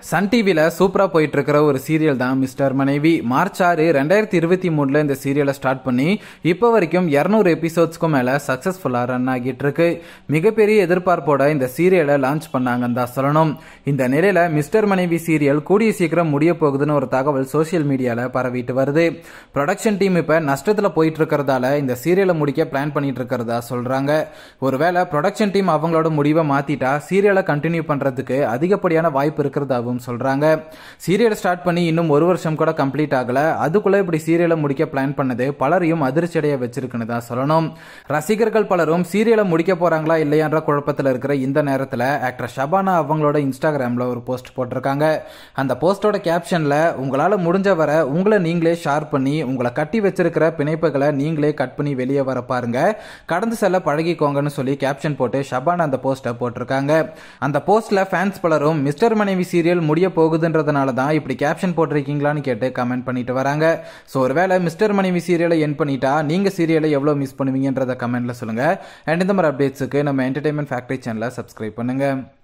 Sun டிவியில் சூப்பராக போயிட்டு இருக்கிற ஒரு சீரியல் தான் மிஸ்டர் மனைவி மார்ச் ஆறு ரெண்டாயிரத்தி இருபத்தி மூணில் இந்த சீரியலை ஸ்டார்ட் பண்ணி இப்போ வரைக்கும் இரநூறு எபிசோட்ஸ்க்கும் மேலே சக்ஸஸ்ஃபுல்லாக ரன் ஆகிட்டு இருக்கு மிகப்பெரிய எதிர்பார்ப்போட இந்த சீரியலை லான்ச் பண்ணாங்கன்னு தான் சொல்லணும் இந்த நிலையில் மிஸ்டர் மனைவி சீரியல் கூடிய சீக்கிரம் முடிய போகுதுன்னு ஒரு தகவல் சோஷியல் மீடியாவில் பரவிட்டு வருது ப்ரொடக்ஷன் டீம் இப்போ நஷ்டத்தில் போயிட்டு இருக்கிறதால இந்த சீரியலை முடிக்க பிளான் பண்ணிட்டு இருக்கிறதா சொல்கிறாங்க ஒருவேளை ப்ரொடக்ஷன் டீம் அவங்களோட முடிவை மாற்றிட்டா சீரியலை கண்டினியூ பண்ணுறதுக்கு அதிகப்படியான வாய்ப்பு இருக்கிறதாகவும் சொல்றாங்க சீரியல் ஸ்டார்ட் பண்ணி இன்னும் ஒரு வருஷம் கூட கம்ப்ளீட் ஆகல அதுக்குள்ள இப்படி சீரியலை முடிக்க பிளான் பண்ணது பலரையும் அதிர்ச்சியடைய வச்சிருக்குன்னு தான் சொல்லணும் ரசிகர்கள் பலரும் சீரியலை முடிக்க போறாங்களா இல்லையான்ற குழப்பத்தில் இருக்கிற இந்த நேரத்தில் ஆக்டர் ஷபானா அவங்களோட இன்ஸ்டாகிராம்ல ஒரு போஸ்ட் போட்டிருக்காங்க அந்த போஸ்டோட கேப்ஷன்ல உங்களால முடிஞ்ச வரை உங்களை நீங்களே ஷேர் பண்ணி உங்களை கட்டி வச்சிருக்கிற பிணைப்புகளை நீங்களே கட் பண்ணி வெளியே வர பாருங்க கடந்து செல்ல பழகிக்கோங்கன்னு சொல்லி கேப்ஷன் போட்டு ஷபானா அந்த போஸ்ட்டை போட்டிருக்காங்க அந்த போஸ்ட்ல ஃபேன்ஸ் பலரும் மிஸ்டர் மனைவி சீரியல் முடிய போகுதுன்றதுனால தான் இப்படி கேப்ஷன் போட்டிருக்கீங்களான்னு கேட்டு கமெண்ட் பண்ணிட்டு வராங்க ஸோ ஒருவேளை மிஸ்டர் மனைவி சீரியலை என் பண்ணிட்டா நீங்க சீரியலை எவ்வளோ மிஸ் பண்ணுவீங்கன்றத கமெண்ட்ல சொல்லுங்க அண்ட் இந்த மாதிரி அப்டேட்ஸுக்கு நம்ம என்டர்டைன்மெண்ட் ஃபேக்டரி சேனலை சப்ஸ்கிரைப் பண்ணுங்க